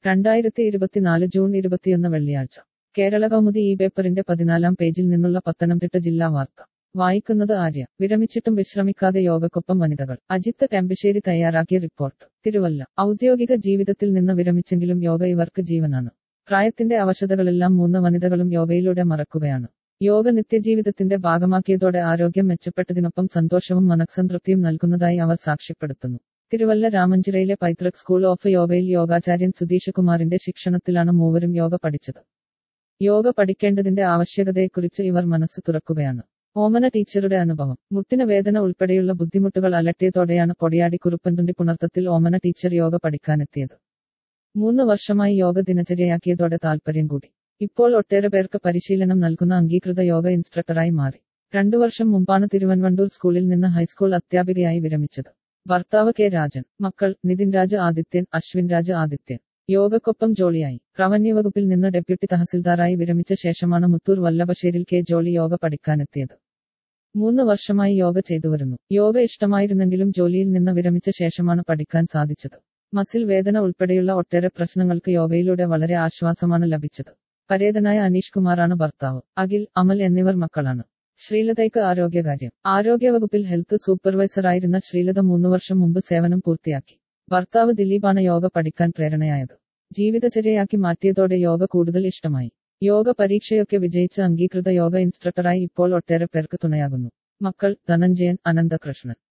രണ്ടായിരത്തി ഇരുപത്തിനാല് ജൂൺ ഇരുപത്തിയൊന്ന് വെള്ളിയാഴ്ച കേരള കൗമുദി ഈ പേപ്പറിന്റെ പതിനാലാം പേജിൽ നിന്നുള്ള പത്തനംതിട്ട ജില്ലാ വാർത്ത വായിക്കുന്നത് ആര്യ വിരമിച്ചിട്ടും വിശ്രമിക്കാതെ യോഗക്കൊപ്പം വനിതകൾ അജിത്ത് കെമ്പശ്ശേരി തയ്യാറാക്കിയ റിപ്പോർട്ട് തിരുവല്ല ഔദ്യോഗിക ജീവിതത്തിൽ നിന്ന് വിരമിച്ചെങ്കിലും യോഗ ഇവർക്ക് ജീവനാണ് പ്രായത്തിന്റെ അവശതകളെല്ലാം മൂന്ന് വനിതകളും യോഗയിലൂടെ മറക്കുകയാണ് യോഗ നിത്യജീവിതത്തിന്റെ ഭാഗമാക്കിയതോടെ ആരോഗ്യം മെച്ചപ്പെട്ടതിനൊപ്പം സന്തോഷവും മനഃസംതൃപ്തിയും നൽകുന്നതായി അവർ സാക്ഷ്യപ്പെടുത്തുന്നു തിരുവല്ല രാമഞ്ചിറയിലെ പൈതൃക് സ്കൂൾ ഓഫ് യോഗയിൽ യോഗാചാര്യൻ സുധീഷ് കുമാറിന്റെ ശിക്ഷണത്തിലാണ് മൂവരും യോഗ പഠിച്ചത് യോഗ പഠിക്കേണ്ടതിന്റെ ആവശ്യകതയെക്കുറിച്ച് ഇവർ മനസ്സ് തുറക്കുകയാണ് ഓമന ടീച്ചറുടെ അനുഭവം മുട്ടിന് വേദന ഉൾപ്പെടെയുള്ള ബുദ്ധിമുട്ടുകൾ അലട്ടിയതോടെയാണ് പൊടിയാടി കുറുപ്പന്തുണ്ടി പുണർത്തത്തിൽ ഓമന ടീച്ചർ യോഗ പഠിക്കാനെത്തിയത് മൂന്ന് വർഷമായി യോഗ ദിനചര്യയാക്കിയതോടെ താൽപര്യം കൂടി ഇപ്പോൾ ഒട്ടേറെ പേർക്ക് പരിശീലനം നൽകുന്ന അംഗീകൃത യോഗ ഇൻസ്ട്രക്ടറായി മാറി രണ്ടു വർഷം മുമ്പാണ് തിരുവൻവണ്ടൂർ സ്കൂളിൽ നിന്ന് ഹൈസ്കൂൾ അധ്യാപികയായി വിരമിച്ചത് ഭർത്താവ് കെ രാജൻ മക്കൾ നിതിൻ രാജ് ആദിത്യൻ അശ്വിൻ രാജ് ആദിത്യൻ യോഗക്കൊപ്പം ജോളിയായി റവന്യൂ വകുപ്പിൽ നിന്ന് ഡെപ്യൂട്ടി തഹസിൽദാറായി വിരമിച്ച ശേഷമാണ് മുത്തൂർ വല്ലഭശ്ശേരിൽ കെ ജോളി യോഗ പഠിക്കാനെത്തിയത് മൂന്ന് വർഷമായി യോഗ ചെയ്തു വരുന്നു യോഗ ഇഷ്ടമായിരുന്നെങ്കിലും ജോലിയിൽ നിന്ന് വിരമിച്ച ശേഷമാണ് പഠിക്കാൻ സാധിച്ചത് മസിൽ വേദന ഉൾപ്പെടെയുള്ള ഒട്ടേറെ പ്രശ്നങ്ങൾക്ക് യോഗയിലൂടെ വളരെ ആശ്വാസമാണ് ലഭിച്ചത് പരേതനായ അനീഷ് കുമാറാണ് ഭർത്താവ് അഖിൽ അമൽ എന്നിവർ മക്കളാണ് ശ്രീലതയ്ക്ക് ആരോഗ്യകാര്യം ആരോഗ്യവകുപ്പിൽ ഹെൽത്ത് സൂപ്പർവൈസറായിരുന്ന ശ്രീലത മൂന്നു വർഷം മുമ്പ് സേവനം പൂർത്തിയാക്കി ഭർത്താവ് ദിലീപാണ് യോഗ പഠിക്കാൻ പ്രേരണയായത് ജീവിതചര്യയാക്കി മാറ്റിയതോടെ യോഗ കൂടുതൽ ഇഷ്ടമായി യോഗ പരീക്ഷയൊക്കെ വിജയിച്ച അംഗീകൃത യോഗ ഇൻസ്ട്രക്ടറായി ഇപ്പോൾ ഒട്ടേറെ പേർക്ക് തുണയാകുന്നു മക്കൾ ധനഞ്ജയൻ അനന്തകൃഷ്ണൻ